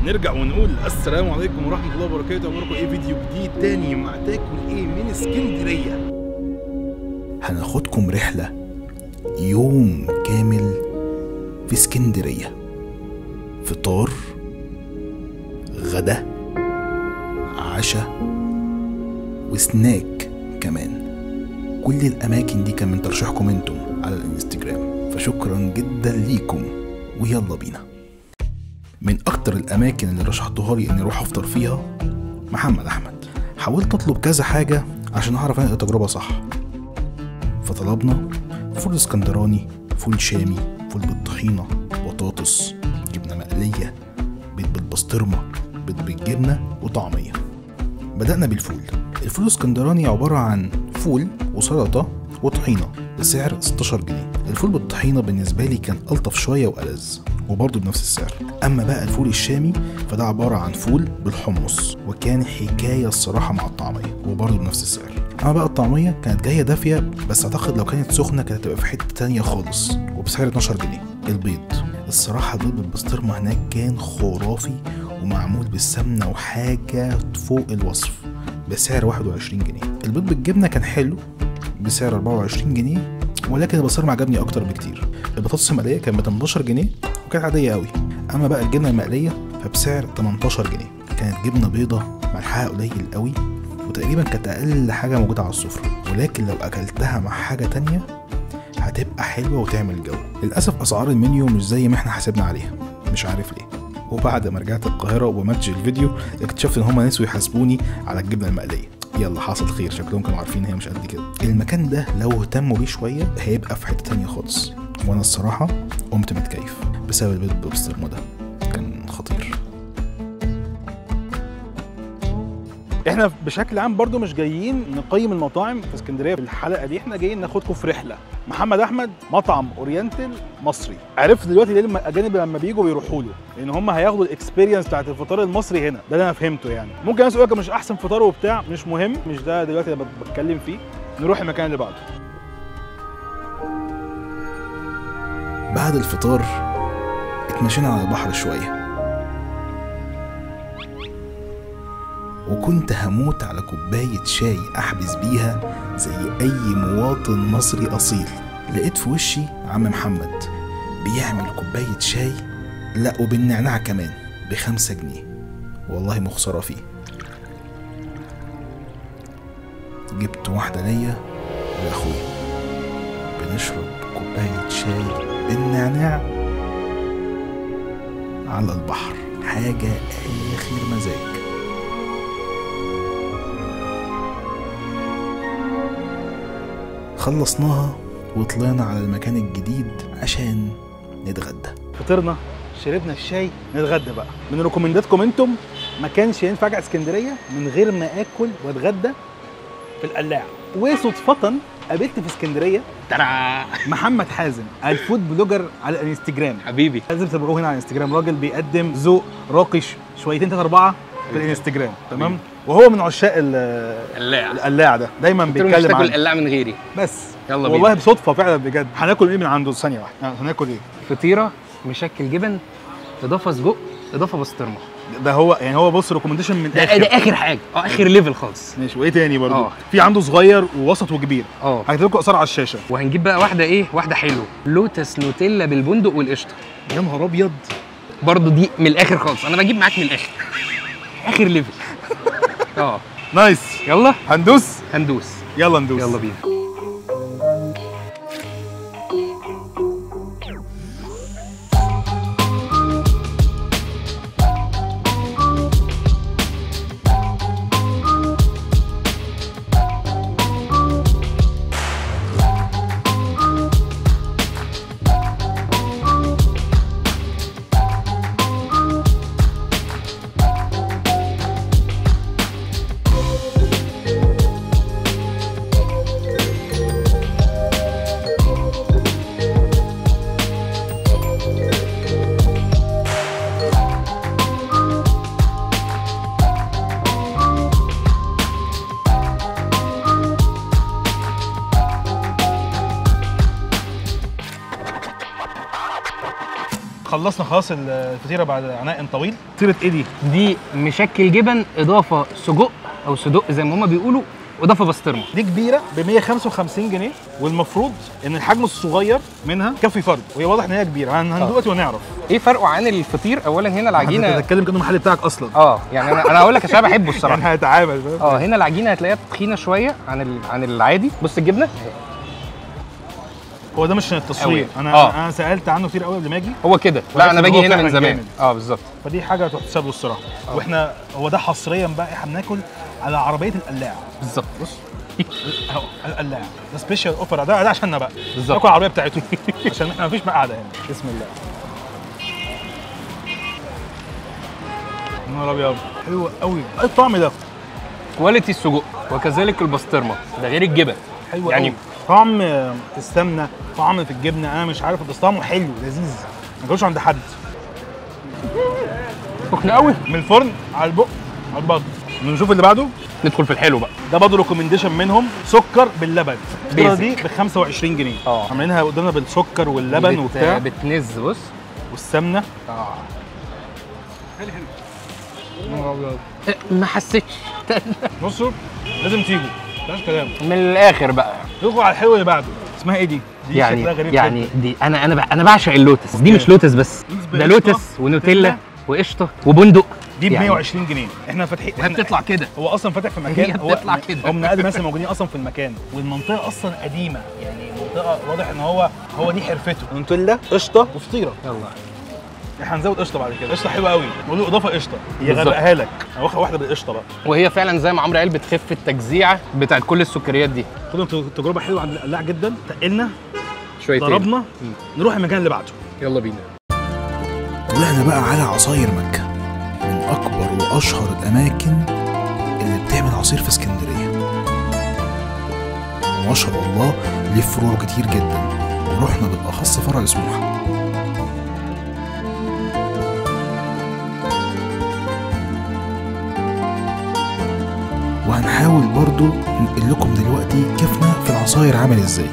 نرجع ونقول السلام عليكم ورحمه الله وبركاته ومعكم ايه فيديو جديد تاني مع تاكل ايه من اسكندريه هناخدكم رحله يوم كامل في اسكندريه فطار غدا عشاء وسناك كمان كل الاماكن دي كان من ترشيحكم انتم على الانستجرام فشكرا جدا ليكم ويلا بينا من اكتر الاماكن اللي رشحتوها لي اني اروح افطر فيها محمد احمد حاولت اطلب كذا حاجه عشان اعرف انقل التجربه صح فطلبنا فول اسكندراني فول شامي فول بالطحينه بطاطس جبنه مقليه بيض بالبسطرمه بيض بالجبنه وطعميه بدأنا بالفول الفول الاسكندراني عبارة عن فول وسلطة وطحينة بسعر 16 جنيه الفول بالطحينة بالنسبة لي كان ألطف شوية وألذ وبرضه بنفس السعر أما بقى الفول الشامي فده عبارة عن فول بالحمص وكان حكاية الصراحة مع الطعمية وبرضه بنفس السعر أما بقى الطعمية كانت جاية دافية بس أعتقد لو كانت سخنة كانت هتبقى في حتة تانية خالص وبسعر 12 جنيه البيض الصراحة البيض بالبسطرمة هناك كان خرافي ومعمول بالسمنة وحاجة فوق الوصف بسعر 21 جنيه البيض بالجبنة كان حلو بسعر 24 جنيه ولكن البسطرمة عجبني أكتر بكتير البطاطس المقلية كانت ب 18 جنيه وكانت عادية قوي أما بقى الجبنة المقلية فبسعر 18 جنيه كانت جبنة بيضة ملحها قليل قوي وتقريبا كانت أقل حاجة موجودة على السفرة ولكن لو أكلتها مع حاجة تانية هتبقى حلوة وتعمل جو للأسف أسعار المنيو مش زي ما احنا حسبنا عليها مش عارف ليه وبعد ما رجعت القاهرة وبماتش الفيديو اكتشفت ان هما نسوا يحاسبوني على الجبنة المقلية يلا حصل خير شكلهم كانوا عارفين هي مش قد كده المكان ده لو اهتموا بيه شوية هيبقى في حتة تانية خالص وانا الصراحة قمت متكيف بسبب البيض بالبسطرمة ده كان خطير احنا بشكل عام برضو مش جايين نقيم المطاعم في اسكندريه في الحلقه دي احنا جايين ناخدكم في رحله محمد احمد مطعم اورينتال مصري عرفت دلوقتي ليه لما الاجانب لما بيجوا بيروحوا له لان هم هياخدوا الاكسبيرينس بتاعت الفطار المصري هنا ده اللي انا فهمته يعني ممكن ناس يقول لك مش احسن فطار وبتاع مش مهم مش ده دلوقتي اللي بتكلم فيه نروح المكان اللي بعده بعد الفطار اتمشينا على البحر شويه وكنت هموت على كوباية شاي أحبس بيها زي أي مواطن مصري أصيل لقيت في وشي عم محمد بيعمل كوباية شاي لا وبالنعناع كمان بخمسة جنيه والله مخسرة فيه جبت واحدة ليا ولأخويا بنشرب كوباية شاي بالنعناع على البحر حاجة آخر مزاج خلصناها وطلعنا على المكان الجديد عشان نتغدى فطرنا شربنا الشاي نتغدى بقى من ريكومنداتكم انتم ما كانش ينفع ارجع اسكندريه من غير ما اكل واتغدى في القلاع وصدفه قابلت في اسكندريه ترى محمد حازم الفود بلوجر على الانستجرام حبيبي لازم تتابعوه هنا على الانستجرام راجل بيقدم ذوق راقي شويتين ثلاثه اربعه في الانستجرام تمام وهو من عشاق ال- قلاع القلاع ده دايما قلت له مش بيتكلم تاكل عنه قلاع من غيري بس يلا والله بينا بصدفه فعلا بجد هناكل ايه من عنده ثانيه واحده هناكل ايه فطيره مشكل جبن اضافه سجق اضافه بسطرمه ده هو يعني هو بص ريكومنديشن من ده, الاخر ده اخر حاجه اه اخر ليفل خالص ماشي وايه تاني برضه آه. في عنده صغير ووسط وكبير اه هكتب لكم اسعار على الشاشه وهنجيب بقى واحده ايه واحده حلوه لوتس نوتيلا بالبندق والقشطه يا نهار ابيض برضه دي من الاخر خالص انا بجيب معاك من الاخر اخر ليفل اه نايس يلا هندوس هندوس يلا ندوس يلا بينا خلصنا خلاص الفطيره بعد عناء طويل فطيره ايه دي دي مشكل جبن اضافه سجق او صدق زي ما هما بيقولوا واضافه بسطرمه دي كبيره ب 155 جنيه والمفروض ان الحجم الصغير منها كفي فرد وهي واضح ان هي كبيره هن- هندوق دلوقتي ونعرف ايه فرقه عن الفطير اولا هنا انت العجينه بتتكلم كانه المحل بتاعك اصلا اه يعني انا انا هقول لك عشان أنا بحبه يعني الصراحه هيتعامل فاهم اه هنا العجينه هتلاقيها تخينه شويه عن ال... عن العادي بص الجبنه هو ده مش التصوير أوي. انا آه. انا سالت عنه كتير قوي قبل ما اجي هو كده لا انا ولكن باجي هو هنا من فعلاً زمان جامد. اه بالظبط فدي حاجه تحتسب له الصراحه واحنا هو ده حصريا بقى احنا بناكل على عربيه القلاع بالظبط بص اهو القلاع ده سبيشال اوفر ده ده عشاننا بقى بالظبط. ناكل العربيه بتاعته عشان احنا مفيش قاعده هنا بسم الله يا نهار ابيض حلو قوي ايه الطعم ده كواليتي السجق وكذلك البسطرمه ده غير الجبن حلو يعني يعني طعم في السمنه طعم في الجبنه انا مش عارف بس طعمه حلو لذيذ ما جوش عند حد سخن قوي من الفرن على البق على البطن نشوف اللي بعده ندخل في الحلو بقى ده برضه ريكومنديشن منهم سكر باللبن الفطيره Basic. دي ب 25 جنيه اه. عاملينها قدامنا بالسكر واللبن بت... وبتاع بتنز بص والسمنه اه ما حسيتش بصوا لازم تيجوا مفيهاش كلام من الاخر بقى ندخل على الحلو اللي بعده اسمها ايه دي؟ دي يعني شكلها غريب يعني جداً. دي انا انا بع- انا بعشق اللوتس دي مش لوتس بس بالنسبة ده لقشطة، لوتس ونوتيلا نوتيلا. وقشطه وبندق دي ب يعني 120 جنيه احنا فاتحين وهي بتطلع كده هو اصلا فاتح في مكان هي هو بتطلع كده. هو من اقدم الناس الموجودين اصلا في المكان والمنطقه اصلا قديمه يعني منطقه واضح ان هو هو دي حرفته نوتيلا قشطه وفطيره يلا احنا هنزود قشطه بعد كده قشطه حلوه قوي نقول له اضافه قشطه بالظبط. يغرقها لك واخد واحده بالقشطه بقى وهي فعلا زي ما عمرو قال بتخف التجزيعه بتاعت كل السكريات دي خدوا تجربه حلوه عند القلاع جدا تقلنا شويتين ضربنا نروح المكان اللي بعده يلا بينا طلعنا بقى على عصاير مكة من أكبر وأشهر الأماكن اللي بتعمل عصير في اسكندرية ما شاء الله ليه فروع كتير جدا ورحنا بالأخص فرع سموحة وهنحاول برضو ننقل لكم دلوقتي كيفنا في العصاير عامل ازاي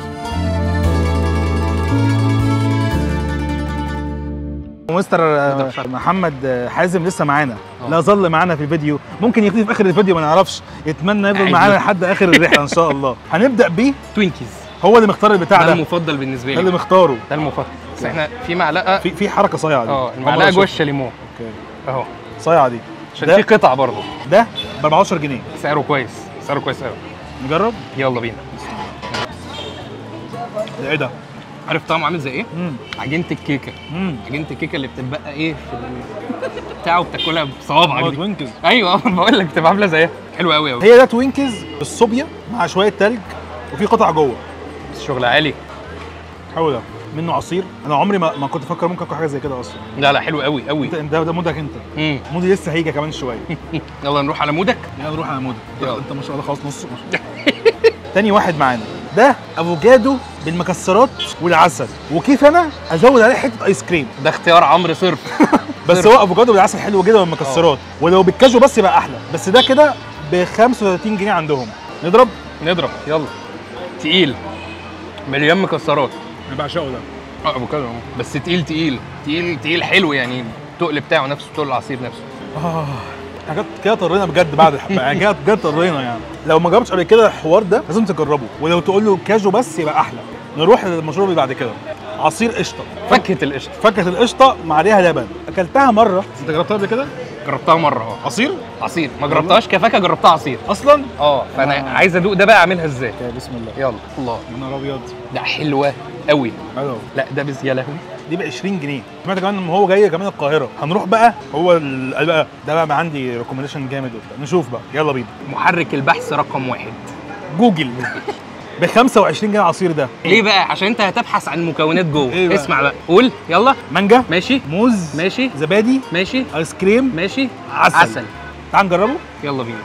مستر آه، محمد حازم لسه معانا لا ظل معانا في الفيديو ممكن يختفي في اخر الفيديو ما نعرفش يتمنى يفضل عادي. معانا لحد اخر الرحله ان شاء الله هنبدا بيه توينكيز هو اللي مختار البتاع ده ده المفضل بالنسبه ده اللي لي مختاره ده المفضل بس احنا في معلقه في في حركه صايعه دي اه أول مرة المعلقه جوه أشوفها. الشاليمو اوكي اهو صايعه دي عشان ده في قطع برضه ده ب 14 جنيه سعره كويس سعره كويس قوي نجرب يلا بينا ده ايه ده عارف طعمه عامل زي ايه؟ امم عجينه الكيكه امم عجينه الكيكه اللي بتتبقى ايه في ال- بتاعه وبتاكلها بصوابعك دي توينكز ايوه بقول لك بتبقى عامله زيها حلوه قوي قوي هي ده توينكز بالصوبيا مع شويه تلج وفي قطع جوه بس شغل عالي حلو ده منه عصير انا عمري ما, ما كنت افكر ممكن اكل حاجه زي كده اصلا لا لا حلو قوي قوي انت ده ده مودك انت امم مودي لسه هيجي كمان شويه يلا نروح على مودك يلا نروح على مودك يلا. انت ما شاء الله خلاص نص ما شاء الله. تاني واحد معانا ده افوكادو بالمكسرات والعسل وكيف انا ازود عليه حته ايس كريم ده اختيار عمرو صرف بس هو افوكادو بالعسل حلو جدا والمكسرات ولو بالكاجو بس يبقى احلى بس ده كده ب 35 جنيه عندهم نضرب نضرب يلا تقيل مليان مكسرات انا بعشقه ده اه افوكادو بس تقيل تقيل تقيل تقيل حلو يعني التقل بتاعه نفسه تقل العصير نفسه اه حاجات كده طرينا بجد بعد الحلقه يعني كده بجد طرينا يعني لو ما جربتش قبل كده الحوار ده لازم تجربه ولو تقول له كاجو بس يبقى احلى نروح للمشروب اللي بعد كده عصير قشطه فكه القشطه فكه القشطه مع عليها لبن اكلتها مره انت جربتها قبل كده جربتها مره اه عصير عصير ما جربتهاش كفاكهه جربتها عصير اصلا اه فانا آه. عايز ادوق ده بقى اعملها ازاي اوكي بسم الله يلا الله يا نهار ابيض ده حلوه قوي حلو لا ده بس يا لهوي دي ب 20 جنيه سمعت كمان ان هو جاي كمان القاهره هنروح بقى هو ال- بقى ده بقى عندي ريكومنديشن جامد وبتاع نشوف بقى يلا بينا محرك البحث رقم واحد جوجل ب 25 جنيه العصير ده ليه بقى عشان انت هتبحث عن المكونات جوه إيه بقى؟ اسمع بقى قول يلا مانجا ماشي موز ماشي زبادي ماشي ايس كريم ماشي عسل. عسل تعال نجربه يلا بينا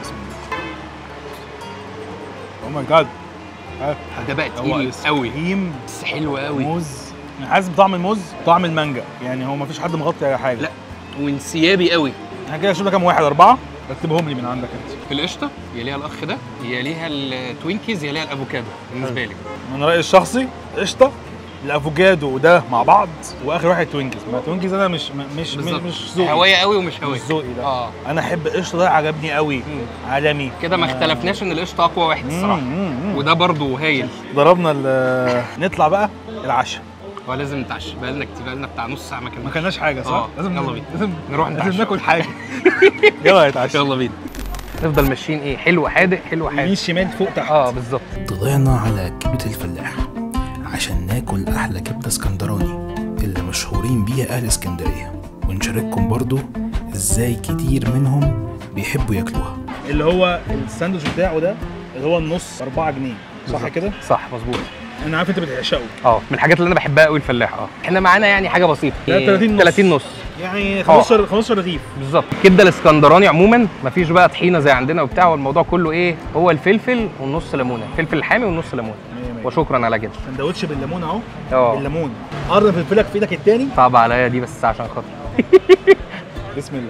او ماي جاد ده بقى هو تقيل ايس قوي كريم بس حلو قوي موز انا حاسس بطعم الموز طعم المانجا يعني هو ما فيش حد مغطي على حاجه لا وانسيابي قوي انا كده اشوف لك كام واحد اربعه رتبهم لي من عندك انت القشطه يليها الاخ ده يليها التوينكيز يليها الافوكادو بالنسبه لي من رايي الشخصي قشطه الافوكادو وده مع بعض واخر واحد توينكس ما توينكس انا مش مش مش, بالظبط. مش ذوقي هوايه قوي ومش هوايه مش ذوقي ده اه انا احب قشطه ده عجبني قوي مم. عالمي كده ما اختلفناش ان القشطه اقوى واحد الصراحه مم، مم. وده برضه هايل ضربنا ال- نطلع بقى العشاء هو لازم نتعشى بقالنا كتير بقالنا بتاع نص ساعه ما ما كناش كلناش حاجه صح؟ آه، لازم يلا بينا. لازم نروح لازم نتعشى ناكل حاجه يلا نتعشى يلا بينا نفضل ماشيين ايه حلو حادق حلو يمين حادق شمال فوق تحت اه بالظبط طلعنا على كبدة الفلاح عشان ناكل أحلى كبدة اسكندراني اللي مشهورين بيها أهل اسكندرية ونشارككم برضو إزاي كتير منهم بيحبوا ياكلوها اللي هو الساندوتش بتاعه ده اللي هو النص 4 جنيه صح بالظبط. كده؟ صح مظبوط انا عارف انت بتعشقه اه من الحاجات اللي انا بحبها قوي الفلاح اه احنا معانا يعني حاجه بسيطه ده 30 نص. 30 نص يعني 15 15 رغيف بالظبط الكبده الاسكندراني عموما مفيش بقى طحينه زي عندنا وبتاع والموضوع كله ايه هو الفلفل والنص ليمونه الفلفل الحامي والنص ليمونه مية مية. وشكرا على كده سندوتش بالليمون اهو اه بالليمون قرب فلفلك في ايدك التاني صعب عليا دي بس عشان خاطر بسم الله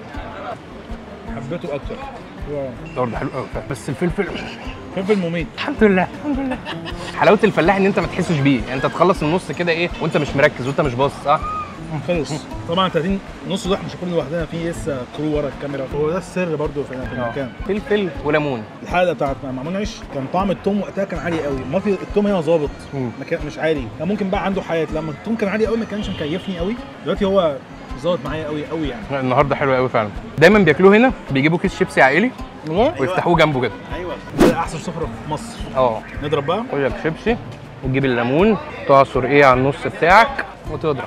حبيته اكتر واو. برضه حلو قوي بس الفلفل فلفل مميت الحمد لله الحمد لله حلاوه الفلاح ان انت ما تحسش بيه يعني انت تخلص النص كده ايه وانت مش مركز وانت مش باصص صح خلص طبعا 30 نص ده مش هنكون لوحدنا في لسه كرو ورا الكاميرا هو ده السر برضو في في المكان فلفل وليمون الحلقه بتاعت مع منعش كان طعم التوم وقتها كان عالي قوي ما في التوم هنا ظابط مم. ما كان مش عالي كان ممكن بقى عنده حياه لما التوم كان عالي قوي ما كانش مكيفني قوي دلوقتي هو ظابط معايا قوي قوي يعني لا، النهارده حلو قوي فعلا دايما بياكلوه هنا بيجيبوا كيس شيبسي عائلي والله ويفتحوه جنبه كده ايوه ده احسن سفره في مصر اه نضرب بقى خد لك شيبسي وتجيب الليمون تعصر ايه على النص بتاعك وتضرب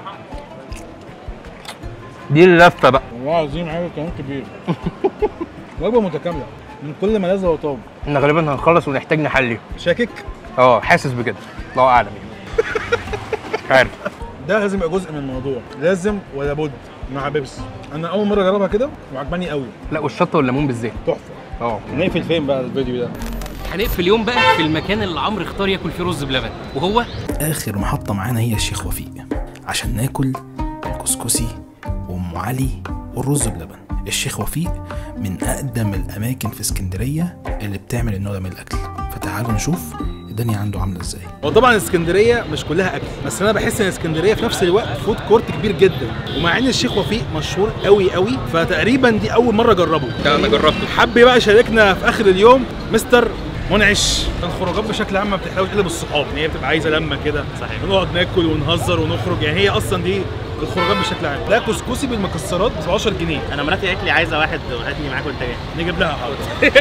دي اللفه بقى والله العظيم حاجه كلام كبير وجبه متكامله من كل ما لذ وطاب احنا غالبا هنخلص ونحتاج نحلي شاكك اه حاسس بكده الله اعلم يعني مش عارف ده لازم يبقى جزء من الموضوع لازم ولا بد مع بيبسي انا اول مره اجربها كده وعجباني قوي لا والشطه والليمون بالذات تحفه اه نقفل فين بقى الفيديو ده هنقفل اليوم بقى في المكان اللي عمرو اختار ياكل فيه رز بلبن وهو آخر محطة معانا هي الشيخ وفيق عشان ناكل الكسكسي وأم علي والرز بلبن الشيخ وفيق من أقدم الأماكن في اسكندرية اللي بتعمل النوع ده من الأكل فتعالوا نشوف الدنيا عنده عاملة ازاي هو طبعا اسكندريه مش كلها اكل بس انا بحس ان اسكندريه في نفس الوقت فود كورت كبير جدا ومع ان الشيخ وفيق مشهور قوي قوي فتقريبا دي اول مره اجربه ده انا جربته حب بقى يشاركنا في اخر اليوم مستر منعش الخروجات بشكل عام ما بتحلاوش الا بالصحاب ان هي بتبقى عايزه لمه كده صحيح ونقعد ناكل ونهزر ونخرج يعني هي اصلا دي الخروجات بشكل عام ده كسكسي بالمكسرات ب 10 جنيه انا مراتي قالت لي عايزه واحد وهاتني معاك وانت جاي نجيب لها حاضر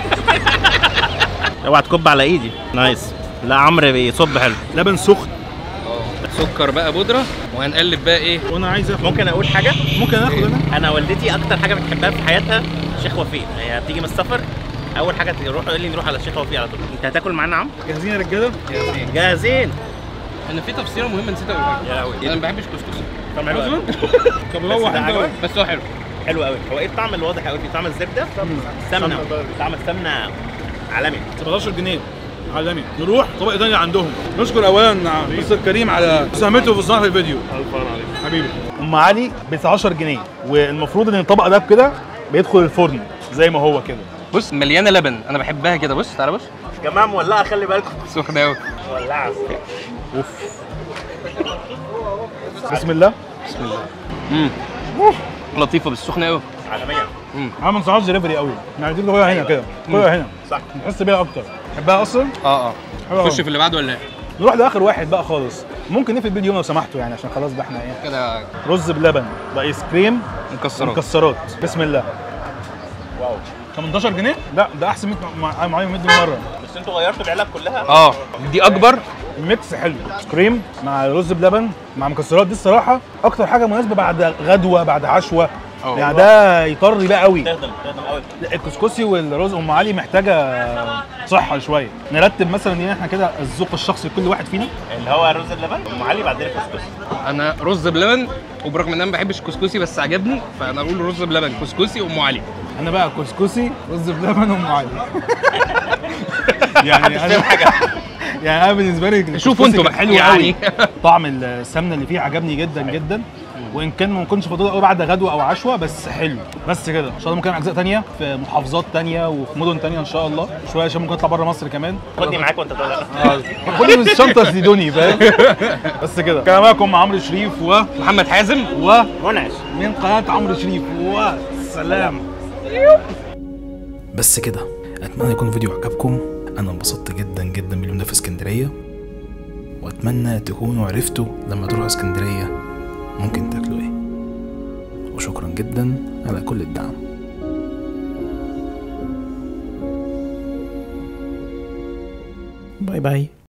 اوعى تكب على ايدي نايس لا عمرو بيصب حلو لبن سخن سكر بقى بودره وهنقلب بقى ايه وانا عايز اخد ممكن اقول حاجه ممكن اخد انا انا والدتي اكتر حاجه بتحبها في حياتها شيخ وفيق هي بتيجي من السفر اول حاجه تروح تقول لي نروح على الشيخ وفيق على طول انت هتاكل معانا يا عم جاهزين يا رجاله جاهزين انا في تفصيله مهمه نسيت اقولها يا لهوي انا ما بحبش كسكسي طعم حلو قوي. طب بس روح ده انت عجبك؟ بس هو حلو حلو قوي هو ايه الطعم الواضح قوي في طعم الزبده سمنه طعم السمنه عالمي 17 جنيه عالمي نروح طبق تاني عندهم نشكر اولا مستر كريم على مساهمته في صناعه الفيديو حبيبي ام علي ب 19 جنيه والمفروض ان الطبق ده كده بيدخل الفرن زي ما هو كده بص مليانه لبن انا بحبها كده بص تعالى بص جماعه مولعه خلي بالكم سخنه قوي مولعه بسم الله بسم الله امم لطيفه بس سخنه قوي عالميه عامل صعود دليفري قوي يعني دي كلها هنا كده كلها هنا صح نحس بيها اكتر تحبها اصلا اه اه حلوة أوي. خش في اللي بعده ولا ايه نروح لاخر واحد بقى خالص ممكن نقفل الفيديو لو سمحتوا يعني عشان خلاص بقى احنا ايه كده رز بلبن بايس كريم مكسرات مكسرات بسم الله واو 18 جنيه لا ده احسن 100 مع- معايا 100 مره بس انتوا غيرتوا العلب كلها اه دي اكبر الميكس حلو كريم مع رز بلبن مع مكسرات دي الصراحه اكتر حاجه مناسبه بعد غدوه بعد عشوه أوه. يعني ده يطري بقى قوي تهضم تهضم قوي لا، الكسكسي والرز ام علي محتاجه صحه شويه نرتب مثلا ان احنا كده الذوق الشخصي لكل واحد فينا اللي هو رز اللبن ام علي بعدين الكسكس انا رز بلبن وبرغم ان انا ما بحبش كسكسي بس عجبني فانا اقول رز بلبن كسكسي وام علي انا بقى كسكسي رز بلبن ام علي يعني انا يعني انا بالنسبه لي شوفوا الكسكسي انتوا كان بقى حلو يعني. قوي طعم السمنه اللي فيه عجبني جدا جدا وان كان ما كنتش فاضل قوي بعد غدوه او عشوه بس حلو بس كده ان شاء الله ممكن اجزاء تانية في محافظات تانية وفي مدن تانية ان شاء الله شويه عشان ممكن اطلع بره مصر كمان خدني معاك وانت طالع خدني من الشنطه سيدوني فاهم بس كده كان معاكم مع عمرو شريف و محمد حازم و منعش من قناه عمرو شريف والسلام بس كده اتمنى يكون الفيديو عجبكم انا انبسطت جدا جدا باليوم ده في اسكندريه واتمنى تكونوا عرفتوا لما تروحوا اسكندريه ممكن تاكلوا ايه وشكرا جدا على كل الدعم باي باي